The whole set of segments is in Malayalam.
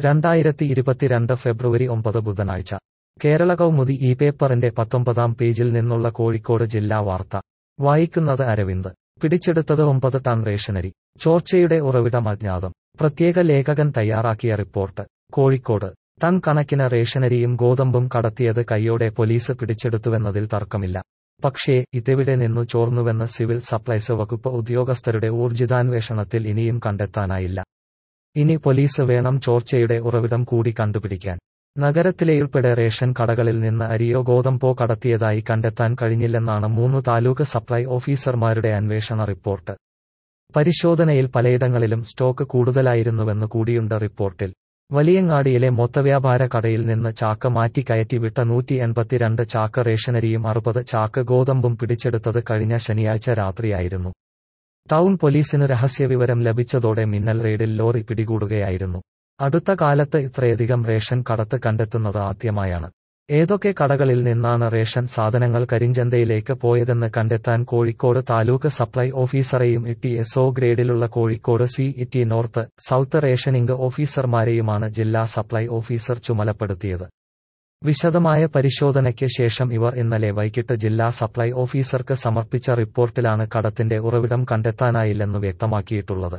രണ്ടായിരത്തി ഇരുപത്തിരണ്ട് ഫെബ്രുവരി ഒമ്പത് ബുധനാഴ്ച കേരള കൗമുദി ഈ പേപ്പറിന്റെ പത്തൊമ്പതാം പേജിൽ നിന്നുള്ള കോഴിക്കോട് ജില്ലാ വാർത്ത വായിക്കുന്നത് അരവിന്ദ് പിടിച്ചെടുത്തത് ഒമ്പത് ടൺ റേഷനരി ചോർച്ചയുടെ ഉറവിടം അജ്ഞാതം പ്രത്യേക ലേഖകൻ തയ്യാറാക്കിയ റിപ്പോർട്ട് കോഴിക്കോട് ടൺ കണക്കിന് റേഷനരിയും ഗോതമ്പും കടത്തിയത് കൈയോടെ പോലീസ് പിടിച്ചെടുത്തുവെന്നതിൽ തർക്കമില്ല പക്ഷേ ഇതെവിടെ നിന്നു ചോർന്നുവെന്ന് സിവിൽ സപ്ലൈസ് വകുപ്പ് ഉദ്യോഗസ്ഥരുടെ ഊർജിതാന്വേഷണത്തിൽ ഇനിയും കണ്ടെത്താനായില്ല ഇനി പോലീസ് വേണം ചോർച്ചയുടെ ഉറവിടം കൂടി കണ്ടുപിടിക്കാൻ നഗരത്തിലെയുൾപ്പെടെ റേഷൻ കടകളിൽ നിന്ന് അരിയോ ഗോതമ്പോ കടത്തിയതായി കണ്ടെത്താൻ കഴിഞ്ഞില്ലെന്നാണ് മൂന്ന് താലൂക്ക് സപ്ലൈ ഓഫീസർമാരുടെ അന്വേഷണ റിപ്പോർട്ട് പരിശോധനയിൽ പലയിടങ്ങളിലും സ്റ്റോക്ക് കൂടുതലായിരുന്നുവെന്ന് കൂടിയുണ്ട് റിപ്പോർട്ടിൽ വലിയങ്ങാടിയിലെ മൊത്തവ്യാപാര കടയിൽ നിന്ന് ചാക്ക് മാറ്റി കയറ്റി വിട്ട നൂറ്റി എൺപത്തിരണ്ട് ചാക്ക് റേഷനരിയും അറുപത് ചാക്ക് ഗോതമ്പും പിടിച്ചെടുത്തത് കഴിഞ്ഞ ശനിയാഴ്ച രാത്രിയായിരുന്നു ടൗൺ പോലീസിന് രഹസ്യവിവരം ലഭിച്ചതോടെ മിന്നൽ റെയ്ഡിൽ ലോറി പിടികൂടുകയായിരുന്നു അടുത്ത കാലത്ത് ഇത്രയധികം റേഷൻ കടത്ത് കണ്ടെത്തുന്നത് ആദ്യമായാണ് ഏതൊക്കെ കടകളിൽ നിന്നാണ് റേഷൻ സാധനങ്ങൾ കരിഞ്ചന്തയിലേക്ക് പോയതെന്ന് കണ്ടെത്താൻ കോഴിക്കോട് താലൂക്ക് സപ്ലൈ ഓഫീസറെയും ഇട്ടി എസ്ഒ ഗ്രേഡിലുള്ള Kozhikode city north south rationing ഓഫീസർമാരെയുമാണ് ജില്ലാ സപ്ലൈ ഓഫീസർ ചുമലപ്പെടുത്തിയത് വിശദമായ പരിശോധനയ്ക്ക് ശേഷം ഇവർ ഇന്നലെ വൈകിട്ട് ജില്ലാ സപ്ലൈ ഓഫീസർക്ക് സമർപ്പിച്ച റിപ്പോർട്ടിലാണ് കടത്തിന്റെ ഉറവിടം കണ്ടെത്താനായില്ലെന്ന് വ്യക്തമാക്കിയിട്ടുള്ളത്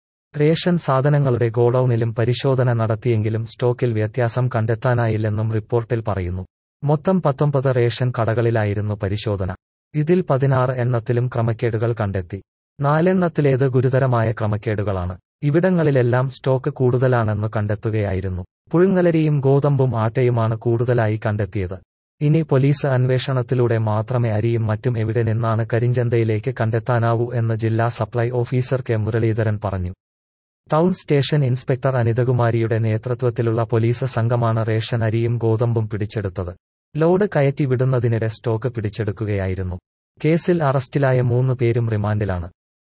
റേഷൻ സാധനങ്ങളുടെ ഗോഡൌണിലും പരിശോധന നടത്തിയെങ്കിലും സ്റ്റോക്കിൽ വ്യത്യാസം കണ്ടെത്താനായില്ലെന്നും റിപ്പോർട്ടിൽ പറയുന്നു മൊത്തം പത്തൊമ്പത് റേഷൻ കടകളിലായിരുന്നു പരിശോധന ഇതിൽ പതിനാറ് എണ്ണത്തിലും ക്രമക്കേടുകൾ കണ്ടെത്തി നാലെണ്ണത്തിലേത് ഗുരുതരമായ ക്രമക്കേടുകളാണ് ഇവിടങ്ങളിലെല്ലാം സ്റ്റോക്ക് കൂടുതലാണെന്ന് കണ്ടെത്തുകയായിരുന്നു പുഴുങ്ങലരിയും ഗോതമ്പും ആട്ടയുമാണ് കൂടുതലായി കണ്ടെത്തിയത് ഇനി പോലീസ് അന്വേഷണത്തിലൂടെ മാത്രമേ അരിയും മറ്റും എവിടെ നിന്നാണ് കരിഞ്ചന്തയിലേക്ക് കണ്ടെത്താനാവൂ എന്ന് ജില്ലാ സപ്ലൈ ഓഫീസർ കെ മുരളീധരൻ പറഞ്ഞു ടൗൺ സ്റ്റേഷൻ ഇൻസ്പെക്ടർ അനിതകുമാരിയുടെ നേതൃത്വത്തിലുള്ള പോലീസ് സംഘമാണ് റേഷൻ അരിയും ഗോതമ്പും പിടിച്ചെടുത്തത് ലോഡ് കയറ്റി വിടുന്നതിനിടെ സ്റ്റോക്ക് പിടിച്ചെടുക്കുകയായിരുന്നു കേസിൽ അറസ്റ്റിലായ മൂന്ന് പേരും റിമാൻഡിലാണ്